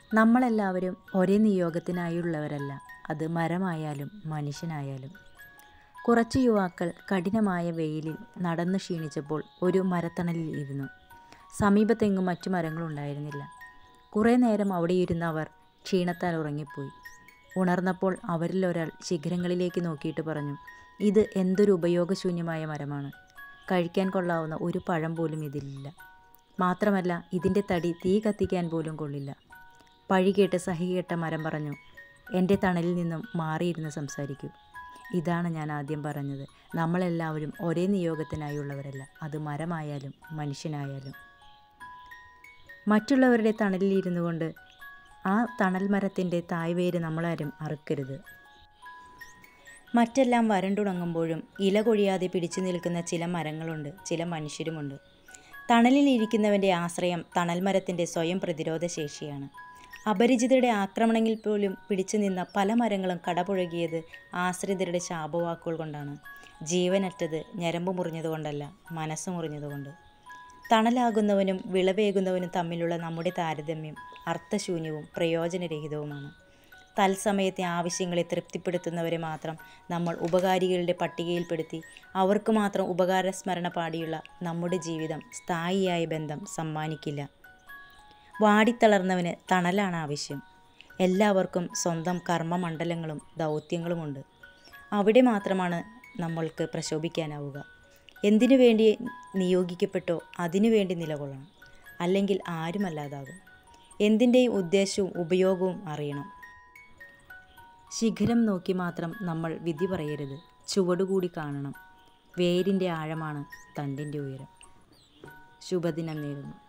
നമ്മളെല്ലാവരും ഒരേ നിയോഗത്തിനായുള്ളവരല്ല അത് മരമായാലും മനുഷ്യനായാലും കുറച്ച് യുവാക്കൾ കഠിനമായ വെയിലിൽ നടന്നു ക്ഷീണിച്ചപ്പോൾ ഒരു മരത്തണലിൽ ഇരുന്നു സമീപത്തെങ്ങും മറ്റു മരങ്ങളുണ്ടായിരുന്നില്ല കുറേ നേരം അവിടെ ഇരുന്ന അവർ ക്ഷീണത്താൽ ഉറങ്ങിപ്പോയി ഉണർന്നപ്പോൾ അവരിൽ ഒരാൾ ശിഖരങ്ങളിലേക്ക് നോക്കിയിട്ട് പറഞ്ഞു ഇത് എന്തൊരു ഉപയോഗശൂന്യമായ മരമാണ് കഴിക്കാൻ കൊള്ളാവുന്ന ഒരു പഴം പോലും ഇതിലില്ല മാത്രമല്ല ഇതിൻ്റെ തടി തീ കത്തിക്കാൻ പോലും കൊള്ളില്ല പഴി കേട്ട് സഹികെട്ട മരം പറഞ്ഞു എൻ്റെ തണലിൽ നിന്നും മാറിയിരുന്ന് സംസാരിക്കൂ ഇതാണ് ഞാൻ ആദ്യം പറഞ്ഞത് നമ്മളെല്ലാവരും ഒരേ നിയോഗത്തിനായുള്ളവരല്ല അത് മരമായാലും മനുഷ്യനായാലും മറ്റുള്ളവരുടെ തണലിൽ ഇരുന്നു കൊണ്ട് ആ തണൽ മരത്തിൻ്റെ തായ്വേര് നമ്മളാരും അറുക്കരുത് മറ്റെല്ലാം വരണ്ടുണങ്ങുമ്പോഴും ഇല കൊഴിയാതെ പിടിച്ചു നിൽക്കുന്ന ചില മരങ്ങളുണ്ട് ചില മനുഷ്യരുമുണ്ട് തണലിൽ ഇരിക്കുന്നവൻ്റെ ആശ്രയം തണൽ മരത്തിൻ്റെ സ്വയം പ്രതിരോധ ശേഷിയാണ് അപരിചിതരുടെ ആക്രമണങ്ങളിൽ പോലും പിടിച്ചു നിന്ന പല മരങ്ങളും കടപുഴകിയത് ആശ്രിതരുടെ ശാപവാക്കുകൾ കൊണ്ടാണ് ജീവനറ്റത് ഞരമ്പ് മുറിഞ്ഞതുകൊണ്ടല്ല മനസ്സ് മുറിഞ്ഞതുകൊണ്ട് തണലാകുന്നവനും വിളവേകുന്നവനും തമ്മിലുള്ള നമ്മുടെ താരതമ്യം അർത്ഥശൂന്യവും പ്രയോജനരഹിതവുമാണ് തത്സമയത്തെ ആവശ്യങ്ങളെ തൃപ്തിപ്പെടുത്തുന്നവരെ മാത്രം നമ്മൾ ഉപകാരികളുടെ പട്ടികയിൽപ്പെടുത്തി അവർക്ക് മാത്രം ഉപകാരസ്മരണ പാടിയുള്ള നമ്മുടെ ജീവിതം സ്ഥായിയായ ബന്ധം സമ്മാനിക്കില്ല വാടിത്തളർന്നവന് തണലാണ് ആവശ്യം എല്ലാവർക്കും സ്വന്തം കർമ്മമണ്ഡലങ്ങളും ദൗത്യങ്ങളുമുണ്ട് അവിടെ മാത്രമാണ് നമ്മൾക്ക് പ്രശോഭിക്കാനാവുക എന്തിനു വേണ്ടി നിയോഗിക്കപ്പെട്ടോ അതിനു വേണ്ടി നിലകൊള്ളണം അല്ലെങ്കിൽ ആരുമല്ലാതാകും എന്തിൻ്റെയും ഉദ്ദേശവും ഉപയോഗവും അറിയണം ശിഖരം നോക്കി മാത്രം നമ്മൾ വിധി പറയരുത് ചുവടുകൂടി കാണണം വേരിൻ്റെ ആഴമാണ് തണ്ടിൻ്റെ ഉയരം ശുഭദിനം നേരുന്നു